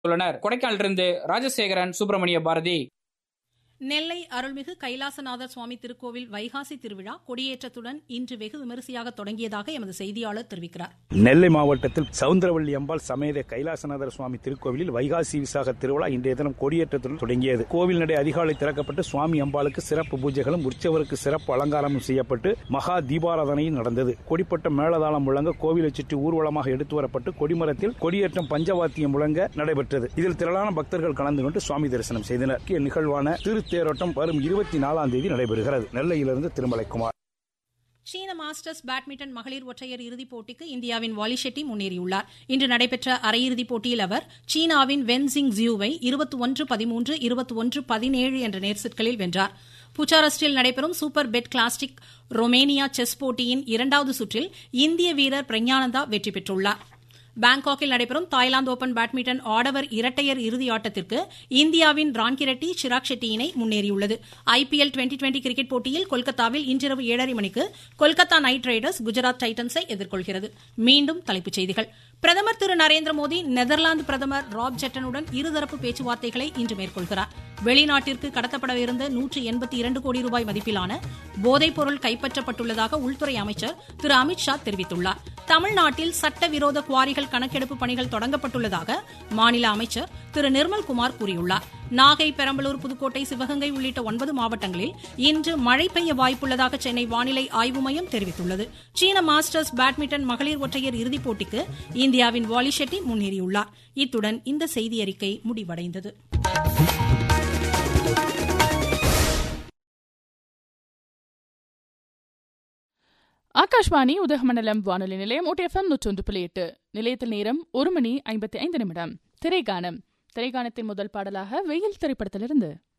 உள்ளனர் கொடைக்கானலிருந்து ராஜசேகரன் சுப்பிரமணிய பாரதி நெல்லை அருள்மிகு கைலாசநாதர் சுவாமி திருக்கோவில் வைகாசி திருவிழா கொடியேற்றத்துடன் இன்று வெகு விமரிசையாக தொடங்கியதாக எமது செய்தியாளர் தெரிவிக்கிறார் நெல்லை மாவட்டத்தில் சவுந்தரவள்ளி அம்பாள் சமேத கைலாசநாதர் சுவாமி திருக்கோவிலில் வைகாசி விசாக திருவிழா இன்றைய தினம் கொடியேற்றத்துடன் தொடங்கியது கோவில் நடை அதிகாலை திறக்கப்பட்டு சுவாமி அம்பாளுக்கு சிறப்பு பூஜைகளும் உற்சவருக்கு சிறப்பு அலங்காரமும் செய்யப்பட்டு மகா தீபாராதனையும் நடந்தது கொடிப்பட்ட மேளதாளம் முழங்க கோவிலை சுற்றி ஊர்வலமாக எடுத்து வரப்பட்டு கொடிமரத்தில் கொடியேற்றம் பஞ்சவாத்தியம் முழங்க நடைபெற்றது இதில் திரளான பக்தர்கள் கலந்து கொண்டு சுவாமி தரிசனம் செய்தனர் முக்கிய நிகழ்வான திருத்தேரோட்டம் வரும் இருபத்தி நாலாம் தேதி நடைபெறுகிறது நெல்லையிலிருந்து திருமலைக்குமார் சீன மாஸ்டர்ஸ் பேட்மிண்டன் மகளிர் ஒற்றையர் இறுதிப் போட்டிக்கு இந்தியாவின் வாலி ஷெட்டி முன்னேறியுள்ளார் இன்று நடைபெற்ற அரையிறுதிப் போட்டியில் அவர் சீனாவின் வென்சிங் ஜியூவை இருபத்தி ஒன்று பதிமூன்று இருபத்தி ஒன்று பதினேழு என்ற நேர்செட்களில் வென்றார் புச்சாரஸ்டில் நடைபெறும் super bet classic Romania chess போட்டியின் இரண்டாவது சுற்றில் இந்திய வீரர் பிரஞானந்தா வெற்றி பெற்றுள்ளார் பாங்காக்கில் நடைபெறும் தாய்லாந்து ஓபன் பேட்மிண்டன் ஆடவர் இரட்டையர் இறுதி ஆட்டத்திற்கு இந்தியாவின் ரான்கிரெட்டி சிராக் ஷெட்டி இணை முன்னேறியுள்ளது ஐபிஎல் டுவெண்டி டுவெண்டி கிரிக்கெட் போட்டியில் கொல்கத்தாவில் இன்றிரவு ஏழரை மணிக்கு கொல்கத்தா நைட் ரைடர்ஸ் குஜராத் டைட்டன்ஸை எதிர்கொள்கிறது மீண்டும் தலைப்புச் செய்திகள் பிரதமர் திரு நரேந்திர மோடி நெதர்லாந்து பிரதமர் ராப் ஜெட்டனுடன் இருதரப்பு பேச்சுவார்த்தைகளை இன்று மேற்கொள்கிறார் வெளிநாட்டிற்கு கடத்தப்படவிருந்த நூற்று எண்பத்தி இரண்டு கோடி ரூபாய் மதிப்பிலான போதைப் பொருள் கைப்பற்றப்பட்டுள்ளதாக உள்துறை அமைச்சர் திரு அமித்ஷா தெரிவித்துள்ளார் தமிழ்நாட்டில் சட்டவிரோத குவாரிகள் கணக்கெடுப்பு பணிகள் தொடங்கப்பட்டுள்ளதாக மாநில அமைச்சர் திரு நிர்மல்குமார் கூறியுள்ளார் நாகை பெரம்பலூர் புதுக்கோட்டை சிவகங்கை உள்ளிட்ட ஒன்பது மாவட்டங்களில் இன்று மழை பெய்ய வாய்ப்புள்ளதாக சென்னை வானிலை ஆய்வு மையம் தெரிவித்துள்ளது சீன மாஸ்டர்ஸ் பேட்மிண்டன் மகளிர் ஒற்றையர் இறுதிப் போட்டிக்கு இந்தியாவின் வாலி ஷெட்டி முன்னேறியுள்ளார் இத்துடன் இந்த செய்தியறிக்கை முடிவடைந்தது ஆகாஷ்வாணி உதகமண்டலம் வானொலி நிலையம் ஓடிஎஃப்எம் நூற்றொன்று புள்ளி எட்டு நிலையத்தில் நேரம் ஒரு மணி ஐம்பத்தி ஐந்து நிமிடம் திரைகானம் திரைகானத்தின் முதல் பாடலாக வெயில் திரைப்படத்திலிருந்து